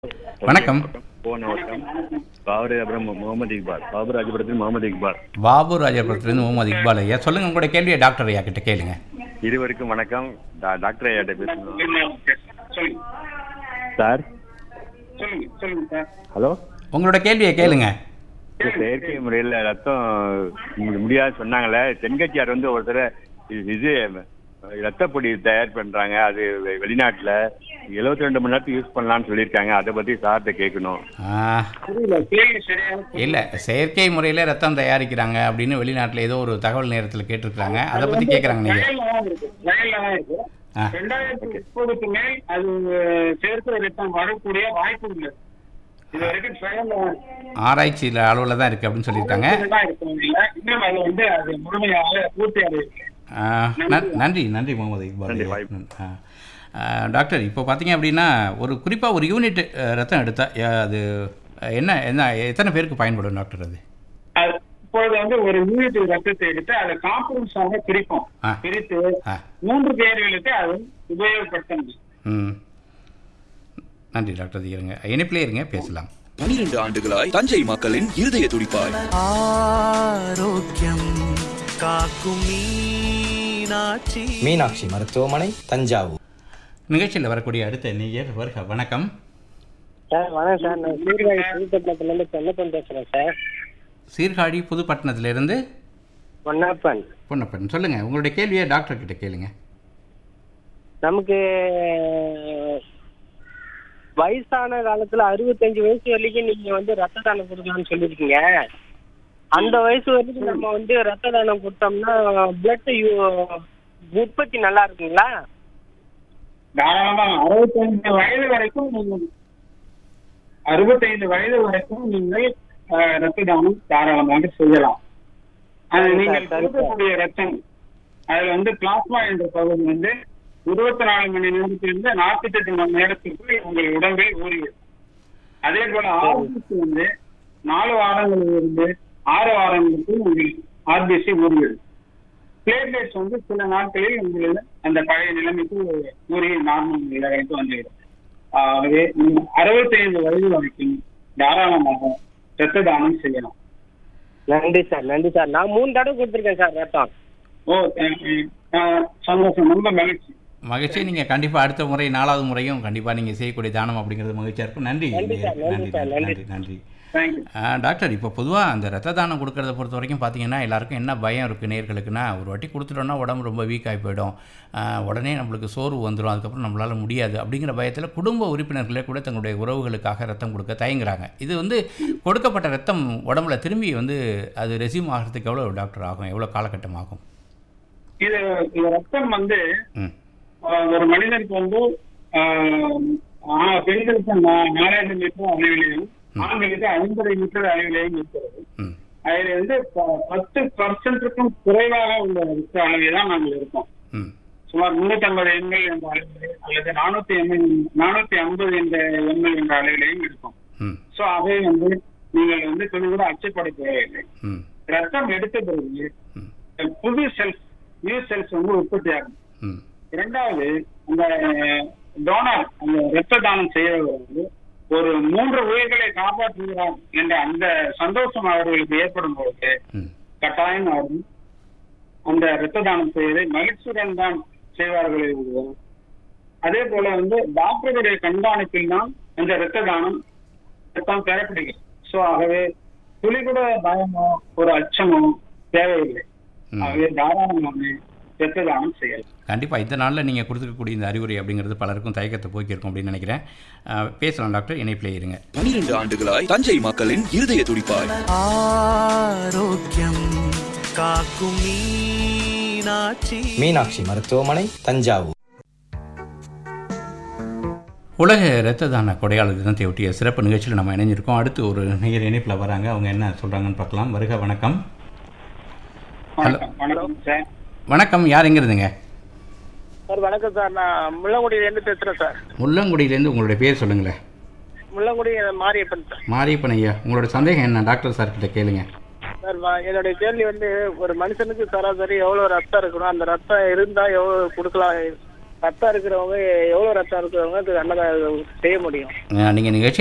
வணக்கம் போன வட்டம் பாபர் அப்புறம் முகமது இக்பால் பாபர் ராஜபுரத்தில் முகமது இக்பால் பாபு ராஜபுரத்துலேருந்து முகமது இக்பால் ஐயா சொல்லுங்க உங்களோட கேள்வியை டாக்டர் ஐயா கிட்ட கேளுங்க இருவருக்கும் வணக்கம் டா- டாக்டர் ஐயாட்ட பேசணும் சொல்லுங்க சார் சொல்லுங்க சொல்லுங்க சார் ஹலோ உங்களோட கேள்வியை கேளுங்க இந்த செயற்கை முறையில் ரத்தம் மு- முடியாது சொன்னாங்களே தென்கட்சியார் வந்து ஒருத்தர் இது- இது ரத்தப்பொடி தயார் பண்றாங்க அது வெ- வெளிநாட்டுல 72 ரெண்டு மணி நேரத்துக்கு யூஸ் பண்ணலாம்னு சொல்லியிருக்காங்க அதை பத்தி சார்கிட்ட கேட்கணும் ஆ, புரியல கேள்வி சரியான இல்லை செயற்கை முறையில் ரத்தம் தயாரிக்கிறாங்க அப்படின்னு வெளிநாட்டில் ஏதோ ஒரு தகவல் நேரத்தில் கேட்டிருக்காங்க அதை பற்றி கேட்குறாங்க நீங்கள் வயல்ல தான் இருக்கு வயல்ல தான் இருக்கு ஆ. ரெண்டாயிரத்தி முப்பதுக்கு மேல் அது செயற்கை ரத்தம் வரக்கூடிய வாய்ப்பு இல்லை இது வரைக்கும் ட்ரையல்ல ஆராய்ச்சியில் அளவில் தான் இருக்குது அப்படின்னு சொல்லியிருக்காங்க தான் இருக்கும் இல்ல இன்னும் அது வந்து அது முழுமையாக பூர்த்தி அடையவில்லை ஆ, நன்- நன்றி நன்றி முகமது இக்பால் நன்றி, ஐயா. வாய்ப்பு. ஆ. ஆ, டாக்டர் இப்போ பார்த்தீங்க அப்படின்னா ஒரு குறிப்பாக ஒரு யூனிட் ரத்தம் எடுத்தால் அது என்ன என்ன எத்தனை பேருக்கு பயன்படும் டாக்டர் அது அது இப்பொழுது வந்து ஒரு யூனிட் ரத்தத்தை எடுத்து அதை காம்பவுண்ட்ஸாக பிரிப்போம் ஆ. பிரித்து ஆ மூன்று பேர்களுக்கு அது உபயோகப்படுத்த முடியும் ம் நன்றி டாக்டர் இருங்க இணைப்பிலே இருங்க பேசலாம் பனிரெண்டு ஆண்டுகளாய் தஞ்சை மக்களின் இருதய துடிப்பாய் ஆரோக்கியம் காக்கும் மீனாட்சி மீனாட்சி மருத்துவமனை தஞ்சாவூர் நிகழ்ச்சியில் வரக்கூடிய அடுத்த நேயர் வருக வணக்கம் சார் வணக்கம் சார் நான் சீர்காழி புதுப்பட்டினத்துலேருந்து பொன்னப்பன் பேசுகிறேன் சார் சீர்காழி புதுப்பட்டினத்திலிருந்து பொன்னப்பன் பொன்னப்பன் சொல்லுங்கள் உங்களுடைய கேள்வியை டாக்டர் கிட்ட கேளுங்க நமக்கு வயசான காலத்துல அறுபத்தஞ்சு வயசு வரைக்கும் நீங்க வந்து ரத்த தானம் கொடுக்கலாம்னு சொல்லியிருக்கீங்க அந்த வயசு வரைக்கும் நம்ம வந்து ரத்த தானம் கொடுத்தோம்னா பிளட் உற்பத்தி நல்லா இருக்குங்களா தாராளமா அறுபத்தைந்து வயது வரைக்கும் நீங்கள் அறுபத்தைந்து வயது வரைக்கும் நீங்கள் அஹ், ரத்த தானம் தாராளமாக செய்யலாம் அது சரி, நீங்கள் சரி, சரி. கொடுக்கக்கூடிய ரத்தம் அதுல வந்து பிளாஸ்மா என்ற பகுதி வந்து இருபத்தி நாலு மணி நேரத்திலிருந்து நாற்பத்தி எட்டு மணி நேரத்திற்கு உங்கள் உடம்பில் ஊறிவிடும் அதே போல ஆர்பிசி வந்து நாலு வாரங்களில் இருந்து ஆறு வாரங்களுக்கு உங்கள் ஆர்பிசி ஊறிவிடும் பிளேட்லெட்ஸ் வந்து சில நாட்களில் உங்களுக்கு அந்த பழைய நிலைமைக்கு ஊறி நார்மல் லெவலுக்கு வந்துவிடும் ஆகவே நீங்க அறுபத்தைந்து வயது வரைக்கும் தாராளமாக ரத்த தானம் செய்யலாம் நன்றி சார் நன்றி சார் நான் மூணு தடவை கொடுத்துருக்கேன் சார் ரத்தம் ஓ அஹ், அஹ், சந்தோஷம் ரொம்ப மகிழ்ச்சி மகிழ்ச்சி நீங்கள் கண்டிப்பாக அடுத்த முறை நாலாவது முறையும் கண்டிப்பாக நீங்கள் செய்யக்கூடிய தானம் அப்படிங்கிறது மகிழ்ச்சியாக இருக்கும் நன்றி நன்றி சார், நன்றி நன்றி சார், நன்றி நன்றி. நன்றி தேங்க்யூ ஆ, டாக்டர் இப்போ பொதுவாக அந்த ரத்த தானம் கொடுக்கறத பொறுத்த வரைக்கும் பார்த்தீங்கன்னா எல்லாருக்கும் என்ன பயம் இருக்குது நேர்களுக்குன்னா ஒரு வாட்டி கொடுத்துட்டோம்னா உடம்பு ரொம்ப வீக் ஆகி போயிடும் ஆ, உடனே நம்மளுக்கு சோர்வு வந்துடும் அதுக்கப்புறம் நம்மளால் முடியாது அப்படிங்கிற பயத்தில் குடும்ப உறுப்பினர்களே கூட தங்களுடைய உறவுகளுக்காக ரத்தம் கொடுக்க தயங்குறாங்க இது வந்து கொடுக்கப்பட்ட ரத்தம் உடம்புல திரும்பி வந்து அது ரெசியூம் ஆகிறதுக்கு எவ்வளோ டாக்டர் ஆகும் எவ்வளோ காலகட்டம் ஆகும் இது இது ரத்தம் வந்து ம் அஹ், ஒரு மனிதனுக்கு வந்து ஆஹ், ஆஹ், பெண்களுக்கு நா- நாலாயிரம் லிட்டர் அளவிலேயும் ஆண்களுக்கு ஐம்பது லிட்டர் அளவிலேயும் இருக்கிறது ம் அதில் வந்து ப- பத்து பர்சன்ட்டுக்கும் குறைவாக உள்ள ரத்த அளவே தான் நாங்கள் இருக்கோம் ம் சுமார் முன்னூத்தி ஐம்பது எம்எல் என்ற அளவிலே அல்லது நானூத்தி எம்எல் நானூத்தி ஐம்பது என்ற எம்எல் என்ற அளவிலேயும் இருக்கும் ம் சோ அதை வந்து நீங்கள் வந்து கொஞ்சம் கூட அச்சப்பட தேவையில்லை ம் ரத்தம் எடுத்த பிறகு ம். புது செல்ஸ் நியூ செல்ஸ் வந்து உற்பத்தி ஆகும் ம் இரண்டாவது அந்த டோனர் அந்த ரத்த தானம் செய்யறவர் வந்து ஒரு மூன்று உயிர்களை காப்பாற்றுகிறார் என்ற அந்த சந்தோஷம் அவர்களுக்கு ஏற்படும் பொழுது ம் கட்டாயம் அவர்கள் அந்த ரத்த தானம் செய்வதை மகிழ்ச்சியுடன் தான் செய்வார்களே ஒழிய, அதே போல வந்து டாக்டருடைய கண்காணிப்பில் தான் அந்த ரத்த தானம் ரத்தம் பெறப்படுகிறது சோ ஆகவே துளி கூட பயமோ ஒரு அச்சமோ தேவையில்லை ம். ஆகவே தாராளமாக ரத்த தானம் செய்யலாம் கண்டிப்பாக இந்த நாளில் நீங்கள் கொடுத்துருக்கக்கூடிய இந்த அறிவுரை அப்படிங்கிறது பலருக்கும் தயக்கத்தை போக்கியிருக்கும் அப்படின்னு நினைக்கிறேன் ஆ, பேசலாம் டாக்டர் இணைப்பிலே இருங்க பனிரெண்டு ஆண்டுகளாய் தஞ்சை மக்களின் இருதய துடிப்பாய் ஆரோக்கியம் காக்கும் மீனாட்சி மீனாட்சி மருத்துவமனை தஞ்சாவூர் உலக இரத்த தான கொடையாளர் தினத்தை ஒட்டிய சிறப்பு நிகழ்ச்சியில் நம்ம இணைஞ்சிருக்கோம் அடுத்து ஒரு நேயர் இணைப்பில் வராங்க அவங்க என்ன சொல்கிறாங்கன்னு பார்க்கலாம் வருக வணக்கம் வணக்கம் வணக்கம் சார் வணக்கம் யார் எங்க இருந்துங்க சார் வணக்கம் சார் நான் முள்ளங்குடியிலேருந்து பேசுகிறேன் சார் முள்ளங்குடியிலேருந்து உங்களுடைய பேர் சொல்லுங்களேன் முள்ளங்குடி மாரியப்பன் சார் மாரியப்பன் ஐயா உங்களோட சந்தேகம் என்ன டாக்டர் சார் கிட்ட கேளுங்க சார் வ- என்னுடைய கேள்வி வந்து ஒரு மனுஷனுக்கு சராசரி எவ்வளவு ரத்தம் இருக்கணும் அந்த ரத்தம் இருந்தா எவ்வளவு கொடுக்கலாம் ரத்தம் இருக்கிறவங்க எவ்வளவு ரத்தம் இருக்கிறவங்க அது அன்னதானம் செய்ய முடியும் நீங்கள் நிகழ்ச்சி